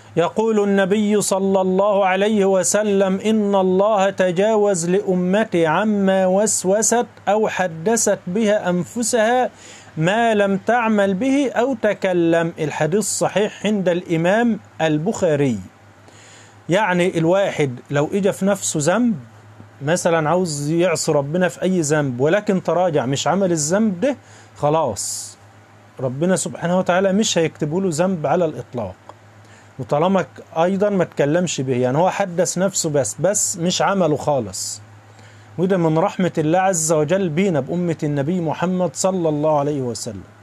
يقول النبي صلى الله عليه وسلم إن الله تجاوز لأمتي عما وسوست أو حدثت بها أنفسها ما لم تعمل به أو تكلم الحديث صحيح عند الإمام البخاري يعني الواحد لو إجا في نفسه ذنب مثلا عاوز يعصي ربنا في أي ذنب ولكن تراجع مش عمل الذنب ده خلاص ربنا سبحانه وتعالى مش هيكتبه له ذنب على الإطلاق وطالما أيضا ما تكلمش به يعني هو حدث نفسه بس بس مش عمله خالص وده من رحمة الله عز وجل بينا بأمة النبي محمد صلى الله عليه وسلم